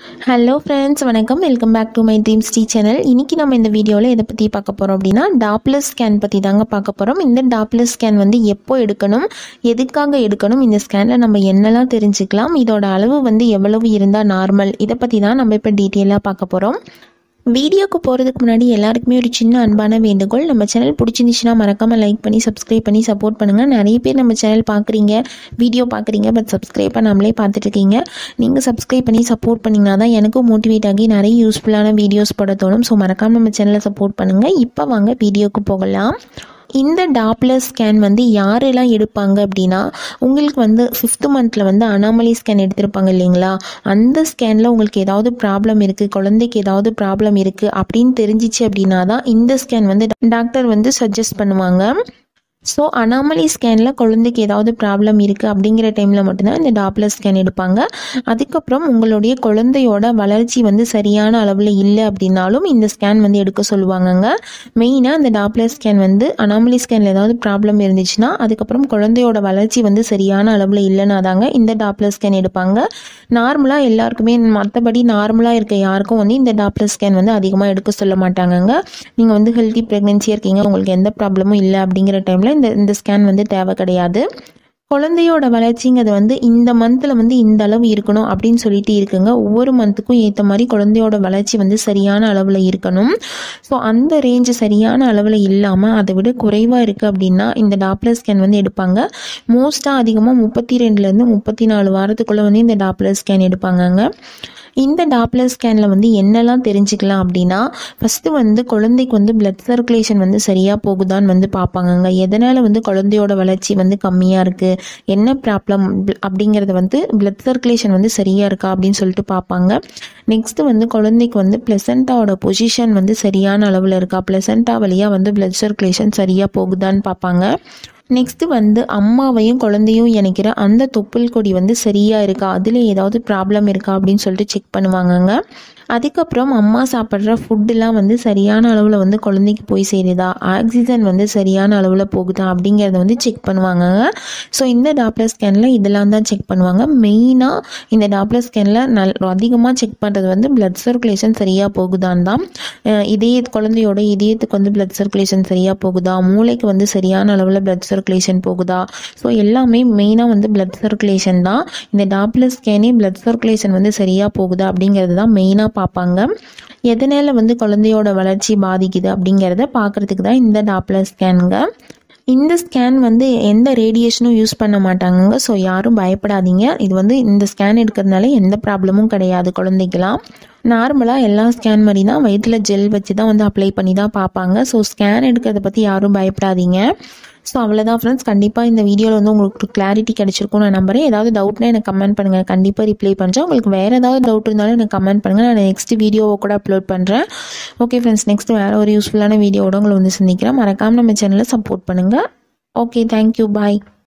hello friends வணக்கம் welcome back to my dream Sri channel இன்றைக்கி நம்ம இந்த வீடியோவில் எதை பற்றி பார்க்க போகிறோம் அப்படின்னா டாப்லஸ் ஸ்கேன் பற்றி தாங்க பார்க்க போகிறோம் இந்த டாப்லஸ் ஸ்கேன் வந்து எப்போ எடுக்கணும் எதுக்காக எடுக்கணும் இந்த ஸ்கேனில் நம்ம என்னெல்லாம் தெரிஞ்சுக்கலாம் இதோட அளவு வந்து எவ்வளவு இருந்தால் நார்மல் இதை பற்றி தான் நம்ம இப்போ டீட்டெயிலாக பார்க்க போகிறோம் வீடியோக்கு போகிறதுக்கு முன்னாடி எல்லாருக்குமே ஒரு சின்ன அன்பான வேண்டுகோள் நம்ம சேனல் பிடிச்சிருந்துச்சுன்னா மறக்காமல் லைக் பண்ணி சப்ஸ்கிரைப் பண்ணி சப்போர்ட் பண்ணுங்கள் நிறைய பேர் நம்ம சேனல் பார்க்குறீங்க வீடியோ பார்க்குறீங்க பட் சப்ஸ்கிரைப் பண்ணாமலே பார்த்துட்டு இருக்கீங்க நீங்கள் சப்ஸ்கிரைப் பண்ணி சப்போர்ட் பண்ணிங்கன்னா தான் எனக்கும் மோட்டிவேட் ஆகி நிறைய யூஸ்ஃபுல்லான வீடியோஸ் போட தோணும் ஸோ மறக்காமல் நம்ம சேனலை சப்போர்ட் பண்ணுங்கள் இப்போ வாங்க வீடியோக்கு போகலாம் இந்த டாப்லர் ஸ்கேன் வந்து யாரெல்லாம் எடுப்பாங்க அப்படின்னா உங்களுக்கு வந்து ஃபிஃப்த் மந்தில் வந்து அனாமலி ஸ்கேன் எடுத்திருப்பாங்க இல்லைங்களா அந்த ஸ்கேனில் உங்களுக்கு ஏதாவது ப்ராப்ளம் இருக்குது குழந்தைக்கு ஏதாவது ப்ராப்ளம் இருக்குது அப்படின்னு தெரிஞ்சிச்சு அப்படின்னா தான் இந்த ஸ்கேன் வந்து டாக்டர் வந்து சஜஸ்ட் பண்ணுவாங்க ஸோ அனாமலி ஸ்கேனில் குழந்தைக்கு ஏதாவது ப்ராப்ளம் இருக்குது அப்படிங்கிற டைமில் மட்டும்தான் இந்த டாப்லர் ஸ்கேன் எடுப்பாங்க அதுக்கப்புறம் உங்களுடைய குழந்தையோட வளர்ச்சி வந்து சரியான அளவில் இல்லை அப்படின்னாலும் இந்த ஸ்கேன் வந்து எடுக்க சொல்லுவாங்கங்க மெயினாக இந்த டாப்லர் ஸ்கேன் வந்து அனாமலி ஸ்கேனில் ஏதாவது ப்ராப்ளம் இருந்துச்சுன்னா அதுக்கப்புறம் குழந்தையோட வளர்ச்சி வந்து சரியான அளவில் இல்லைன்னா தாங்க இந்த டாப்லர் ஸ்கேன் எடுப்பாங்க நார்மலாக எல்லாருக்குமே மற்றபடி நார்மலாக இருக்க யாருக்கும் வந்து இந்த டாப்லர் ஸ்கேன் வந்து அதிகமாக எடுக்க சொல்ல மாட்டாங்கங்க நீங்கள் வந்து ஹெல்த்தி ப்ரெக்னென்சியாக இருக்கீங்க உங்களுக்கு எந்த ப்ராப்ளமும் இல்லை அப்படிங்கிற டைமில் இந்த இந்த ஸ்கேன் வந்து தேவை கிடையாது குழந்தையோட வளர்ச்சிங்கிறது வந்து இந்த மந்தில் வந்து இந்த அளவு இருக்கணும் அப்படின்னு சொல்லிட்டு இருக்குங்க ஒவ்வொரு மந்த்துக்கும் ஏற்ற மாதிரி குழந்தையோட வளர்ச்சி வந்து சரியான அளவில் இருக்கணும் ஸோ அந்த ரேஞ்சு சரியான அளவில் இல்லாமல் அதை விட குறைவாக இருக்குது அப்படின்னா இந்த டாப்லர் ஸ்கேன் வந்து எடுப்பாங்க மோஸ்ட்டாக அதிகமாக முப்பத்தி ரெண்டுலேருந்து முப்பத்தி நாலு வாரத்துக்குள்ளே வந்து இந்த டாப்லர் ஸ்கேன் எடுப்பாங்கங்க இந்த டாப்லர் ஸ்கேனில் வந்து என்னெல்லாம் தெரிஞ்சுக்கலாம் அப்படின்னா ஃபஸ்ட்டு வந்து குழந்தைக்கு வந்து பிளட் சர்க்குலேஷன் வந்து சரியாக போகுதான்னு வந்து பார்ப்பாங்கங்க எதனால் வந்து குழந்தையோட வளர்ச்சி வந்து கம்மியாக இருக்குது என்ன ப்ராப்ளம் அப்படிங்கிறத வந்து பிளட் சர்க்குலேஷன் வந்து சரியாக இருக்கா அப்படின்னு சொல்லிட்டு பார்ப்பாங்க நெக்ஸ்ட்டு வந்து குழந்தைக்கு வந்து பிளசண்டாவோட பொசிஷன் வந்து சரியான அளவில் இருக்கா பிளசண்டா வழியாக வந்து பிளட் சர்க்குலேஷன் சரியாக போகுதான்னு பார்ப்பாங்க நெக்ஸ்ட்டு வந்து அம்மாவையும் குழந்தையும் இணைக்கிற அந்த தொப்புள் கொடி வந்து சரியாக இருக்கா அதில் ஏதாவது ப்ராப்ளம் இருக்கா அப்படின்னு சொல்லிட்டு செக் பண்ணுவாங்கங்க அதுக்கப்புறம் அம்மா சாப்பிட்ற ஃபுட்டுலாம் வந்து சரியான அளவில் வந்து குழந்தைக்கு போய் சேருதா ஆக்சிஜன் வந்து சரியான அளவில் போகுதா அப்படிங்கிறத வந்து செக் பண்ணுவாங்கங்க ஸோ இந்த டாப்லர் ஸ்கேனில் இதெல்லாம் தான் செக் பண்ணுவாங்க மெயினாக இந்த டாப்லர் ஸ்கேனில் நல் அதிகமாக செக் பண்ணுறது வந்து பிளட் சர்க்குலேஷன் சரியாக போகுதான்னு தான் இதய குழந்தையோட இதயத்துக்கு வந்து பிளட் சர்க்குலேஷன் சரியாக போகுதா மூளைக்கு வந்து சரியான அளவில் பிளட் சர்க்குலேஷன் போகுதா ஸோ எல்லாமே மெயினாக வந்து பிளட் சர்க்குலேஷன் தான் இந்த டாப்லர் ஸ்கேனே பிளட் சர்க்குலேஷன் வந்து சரியாக போகுதா அப்படிங்கிறது தான் மெயினாக பார்ப்பாங்க எதனால் வந்து குழந்தையோட வளர்ச்சி பாதிக்குது அப்படிங்கிறத பார்க்குறதுக்கு தான் இந்த டாப்லர் ஸ்கேனுங்க இந்த ஸ்கேன் வந்து எந்த ரேடியேஷனும் யூஸ் பண்ண மாட்டாங்க ஸோ யாரும் பயப்படாதீங்க இது வந்து இந்த ஸ்கேன் எடுக்கிறதுனால எந்த ப்ராப்ளமும் கிடையாது குழந்தைக்கெலாம் நார்மலாக எல்லா ஸ்கேன் மாதிரி தான் வயிற்றில் ஜெல் வச்சு தான் வந்து அப்ளை பண்ணி தான் பார்ப்பாங்க ஸோ ஸ்கேன் எடுக்கிறத பற்றி யாரும் பயப்படாதீங்க ஸோ அவ்வளோதான் ஃப்ரெண்ட்ஸ் கண்டிப்பாக இந்த வீடியோவில் வந்து உங்களுக்கு கிளாரிட்டி கிடச்சிருக்கும் நான் நம்புறேன் ஏதாவது டவுட்னா எனக்கு கமெண்ட் பண்ணுங்கள் கண்டிப்பாக ரிப்ளை பண்ணுறேன் உங்களுக்கு வேறு ஏதாவது டவுட் இருந்தாலும் எனக்கு கமெண்ட் பண்ணுங்கள் நான் நெக்ஸ்ட் வீடியோவை கூட அப்லோட் பண்ணுறேன் ஓகே ஃப்ரெண்ட்ஸ் நெக்ஸ்ட் வேறு ஒரு யூஸ்ஃபுல்லான வீடியோவோட உங்களை வந்து சந்திக்கிறேன் மறக்காமல் நம்ம சேனலை சப்போர்ட் பண்ணுங்கள் ஓகே தேங்க்யூ பாய்